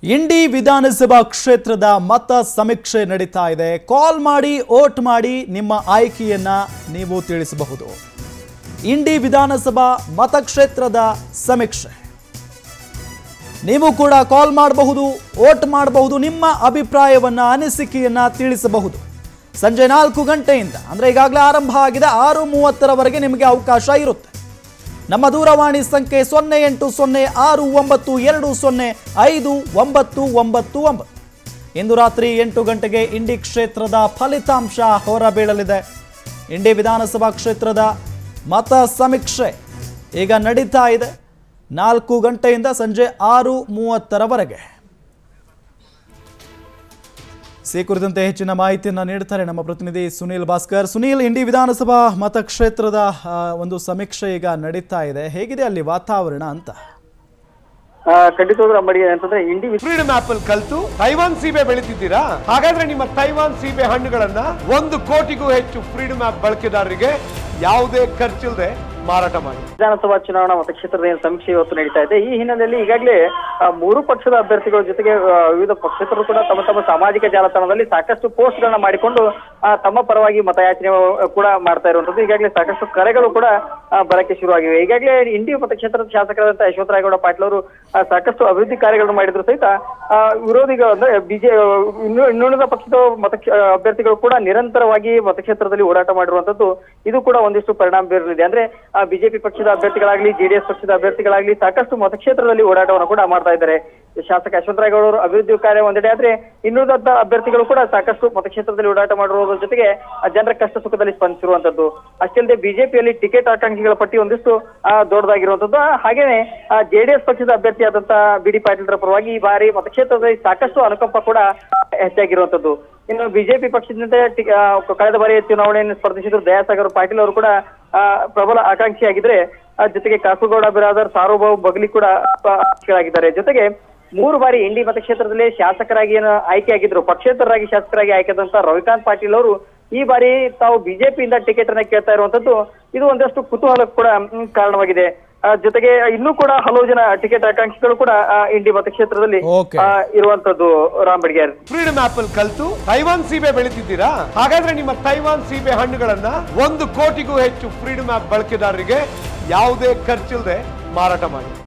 ಇಂಡಿ ವಿಧಾನಸಭಾ ಕ್ಷೇತ್ರದ ಮತ ಸಮೀಕ್ಷೆ ನಡೀತಾ ಇದೆ ಕಾಲ್ ಮಾಡಿ ಓಟ್ ಮಾಡಿ ನಿಮ್ಮ ಆಯ್ಕೆಯನ್ನ ನೀವು ತಿಳಿಸಬಹುದು ಇಂಡಿ ವಿಧಾನಸಭಾ ಮತಕ್ಷೇತ್ರದ ಸಮೀಕ್ಷೆ ನೀವು ಕೂಡ ಕಾಲ್ ಮಾಡಬಹುದು ಓಟ್ ಮಾಡಬಹುದು ನಿಮ್ಮ ಅಭಿಪ್ರಾಯವನ್ನ ಅನಿಸಿಕೆಯನ್ನ ತಿಳಿಸಬಹುದು ಸಂಜೆ ನಾಲ್ಕು ಗಂಟೆಯಿಂದ ಅಂದ್ರೆ ಈಗಾಗಲೇ ಆರಂಭ ಆಗಿದೆ ಆರು ಮೂವತ್ತರವರೆಗೆ ನಿಮಗೆ ಅವಕಾಶ ಇರುತ್ತೆ ನಮ್ಮ ದೂರವಾಣಿ ಸಂಖ್ಯೆ ಸೊನ್ನೆ ಎಂಟು ಸೊನ್ನೆ ಆರು ಒಂಬತ್ತು ಎರಡು ಸೊನ್ನೆ ಐದು ಒಂಬತ್ತು ಒಂಬತ್ತು ಒಂಬತ್ತು ಇಂದು ರಾತ್ರಿ ಎಂಟು ಗಂಟೆಗೆ ಇಂಡಿ ಕ್ಷೇತ್ರದ ಫಲಿತಾಂಶ ಹೊರಬೀಳಲಿದೆ ಇಂಡಿ ವಿಧಾನಸಭಾ ಕ್ಷೇತ್ರದ ಮತ ಸಮೀಕ್ಷೆ ಈಗ ನಡೀತಾ ಇದೆ ನಾಲ್ಕು ಗಂಟೆಯಿಂದ ಸಂಜೆ ಆರು ಮೂವತ್ತರವರೆಗೆ ಸಿ ಕುರಿತಂತೆ ಹೆಚ್ಚಿನ ಮಾಹಿತಿಯನ್ನು ನೀಡ್ತಾರೆ ನಮ್ಮ ಪ್ರತಿನಿಧಿ ಸುನೀಲ್ ಭಾಸ್ಕರ್ ಸುನೀಲ್ ಇಂಡಿ ವಿಧಾನಸಭಾ ಮತಕ್ಷೇತ್ರದ ಆ, ಒಂದು ಸಮೀಕ್ಷೆ ಈಗ ನಡೀತಾ ಇದೆ ಹೇಗಿದೆ ಅಲ್ಲಿ ವಾತಾವರಣ ಅಂತ ಆ, ಖಂಡಿತವಾಗ್ಲೂ ಅಂಬಡಿ ಅಂತಂದ್ರೆ ಇಂಡಿ ಫ್ರೀಡಮ್ ಆಪಲ್ ಕಲ್ತು ತೈವಾನ್ ಸೀಬೆ ಬೆಳಿತಿದ್ದೀರಾ ಹಾಗಾದ್ರೆ ನಿಮ್ಮ ತೈವಾನ್ ಸೀಬೆ ಹಣ್ಣುಗಳನ್ನ ಒಂದು ಕೋಟಿಗೂ ಹೆಚ್ಚು ಫ್ರೀಡಮ್ ಆಪ್ ಬಳಕೆದಾರರಿಗೆ ಯಾವುದೇ ಖರ್ಚಿಲ್ಲದೆ ಮಾರಾಟ ಮಾಡಿ ವಿಧಾನಸಭಾ ಚುನಾವಣಾ ಮತಕ್ಷೇತ್ರದ ಏನು ಸಮೀಕ್ಷೆ ಇವತ್ತು ನಡೀತಾ ಇದೆ ಈ ಹಿನ್ನೆಲೆಯಲ್ಲಿ ಈಗಾಗಲೇ ಆ, ಮೂರು ಪಕ್ಷದ ಅಭ್ಯರ್ಥಿಗಳ ಜೊತೆಗೆ ಆ, ವಿವಿಧ ಪಕ್ಷೇತರರು ಕೂಡ ತಮ್ಮ ತಮ್ಮ ಸಾಮಾಜಿಕ ಜಾಲತಾಣದಲ್ಲಿ ಸಾಕಷ್ಟು ಪೋಸ್ಟ್ ಗಳನ್ನ ಮಾಡಿಕೊಂಡು ಆ, ತಮ್ಮ ಪರವಾಗಿ ಮತಯಾಚನೆ ಕೂಡ ಮಾಡ್ತಾ ಇರುವಂತದ್ದು ಈಗಾಗಲೇ ಸಾಕಷ್ಟು ಕರೆಗಳು ಕೂಡ ಆ, ಬರಕ್ಕೆ ಶುರುವಾಗಿವೆ ಈಗಾಗಲೇ ಇಂಡಿ ಮತಕ್ಷೇತ್ರದ ಶಾಸಕರಾದಂತಹ ಯಶವಂತರಾಯಗೌಡ ಪಾಟೀಲ್ ಅವರು ಆ, ಸಾಕಷ್ಟು ಅಭಿವೃದ್ಧಿ ಕಾರ್ಯಗಳನ್ನು ಮಾಡಿದ್ರು ಸಹಿತ ಆ, ವಿರೋಧಿಗಳು ಅಂದ್ರೆ ಬಿಜೆ ಇನ್ನು ಇನ್ನುಳಿದ ಪಕ್ಷದ ಮತ ಅಭ್ಯರ್ಥಿಗಳು ಕೂಡ ನಿರಂತರವಾಗಿ ಮತಕ್ಷೇತ್ರದಲ್ಲಿ ಓಡಾಟ ಮಾಡಿರುವಂತದ್ದು ಇದು ಕೂಡ ಒಂದಿಷ್ಟು ಪರಿಣಾಮ ಬೀರಲಿದೆ ಅಂದ್ರೆ ಬಿಜೆಪಿ ಪಕ್ಷದ ಅಭ್ಯರ್ಥಿಗಳಾಗ್ಲಿ ಜೆಡಿಎಸ್ ಪಕ್ಷದ ಅಭ್ಯರ್ಥಿಗಳಾಗ್ಲಿ ಸಾಕಷ್ಟು ಮತಕ್ಷೇತ್ರದಲ್ಲಿ ಓಡಾಟವನ್ನು ಕೂಡ ಮಾಡ್ತಾ ಇದ್ದಾರೆ ಶಾಸಕ ಯಶವಂತರಾಯಗೌಡ ಅವರು ಅಭಿವೃದ್ಧಿ ಕಾರ್ಯ ಒಂದೆಡೆ ಆದ್ರೆ ಇನ್ನುಳಿದ ಅಭ್ಯರ್ಥಿಗಳು ಕೂಡ ಸಾಕಷ್ಟು ಮತಕ್ಷೇತ್ರದಲ್ಲಿ ಓಡಾಟ ಮಾಡಿರುವುದರ ಜೊತೆಗೆ ಆ, ಜನರ ಕಷ್ಟ ಸುಖದಲ್ಲಿ ಸ್ಪಂದಿಸಿರುವಂತದ್ದು ಅಷ್ಟೇ ಅಲ್ಲದೆ ಬಿಜೆಪಿಯಲ್ಲಿ ಟಿಕೆಟ್ ಆಕಾಂಕ್ಷಿಗಳ ಪಟ್ಟಿ ಒಂದಿಷ್ಟು ಆ, ದೊಡ್ಡದಾಗಿರುವಂತದ್ದು ಹಾಗೇನೆ ಜೆಡಿಎಸ್ ಪಕ್ಷದ ಅಭ್ಯರ್ಥಿಯಾದಂತಹ ಬಿ ಡಿ ಪಾಟೀಲ್ರ ಪರವಾಗಿ ಈ ಬಾರಿ ಮತಕ್ಷೇತ್ರದಲ್ಲಿ ಸಾಕಷ್ಟು ಅನುಕಂಪ ಕೂಡ ಹೆಚ್ಚಾಗಿರುವಂತದ್ದು ಇನ್ನು ಬಿಜೆಪಿ ಪಕ್ಷದಿಂದ ಟಿ- ಆ, ಕಳೆದ ಬಾರಿ ಚುನಾವಣೆಯನ್ನು ಸ್ಪರ್ಧಿಸಿದ್ರು ದಯಾಸಾಗರ್ ಪಾಟೀಲ್ ಅವರು ಕೂಡ ಆ, ಪ್ರಬಲ ಆಕಾಂಕ್ಷಿಯಾಗಿದ್ರೆ ಆ, ಜೊತೆಗೆ ಕಾಸುಗೌಡ ಬಿರಾದರ್ ಸಾರ್ವಭೌಮ ಬಗಲಿ ಕೂಡ ಆ, ಆಕಾಂಕ್ಷಿಗಳಾಗಿದ್ದಾರೆ ಜೊತೆಗೆ ಮೂರು ಬಾರಿ ಇಂಡಿ ಮತಕ್ಷೇತ್ರದಲ್ಲಿ ಶಾಸಕರಾಗಿ ಏನು ಆಯ್ಕೆಯಾಗಿದ್ರು ಪಕ್ಷೇತರರಾಗಿ ಶಾಸಕರಾಗಿ ಆಯ್ಕೆಯಾದಂತ ರವಿಕಾಂತ್ ಪಾಟೀಲ್ ಅವರು ಈ ಬಾರಿ ತಾವು ಬಿಜೆಪಿಯಿಂದ ಟಿಕೆಟ್ ಅನ್ನ ಕೇಳ್ತಾ ಇರುವಂತದ್ದು ಇದು ಒಂದಷ್ಟು ಕುತೂಹಲಕ್ಕೆ ಕೂಡ ಮ್, ಕಾರಣವಾಗಿದೆ ಆ, ಜೊತೆಗೆ ಇನ್ನೂ ಕೂಡ ಹಲವು ಜನ ಟಿಕೆಟ್ ಆಕಾಂಕ್ಷಿಗಳು ಕೂಡ ಆ, ಇಂಡಿ ಮತಕ್ಷೇತ್ರದಲ್ಲಿ Okay. ಆ, ಇರುವಂತದ್ದು ರಾಮ್ ಬಡ್ಗೇರ್ ಫ್ರೀಡಮ್ ಆಪಲ್ ಕಲ್ತು ತೈವಾನ್ ಸೀಬೆ ಬೆಳಿತಿದ್ದೀರಾ ಹಾಗಾದ್ರೆ ನಿಮ್ಮ ತೈವಾನ್ ಸೀಬೆ ಹಣ್ಣುಗಳನ್ನ ಒಂದು ಕೋಟಿಗೂ ಹೆಚ್ಚು ಫ್ರೀಡಮ್ ಆಪ್ ಬಳಕೆದಾರರಿಗೆ ಯಾವುದೇ ಖರ್ಚಿಲ್ಲದೆ ಮಾರಾಟ ಮಾಡಿ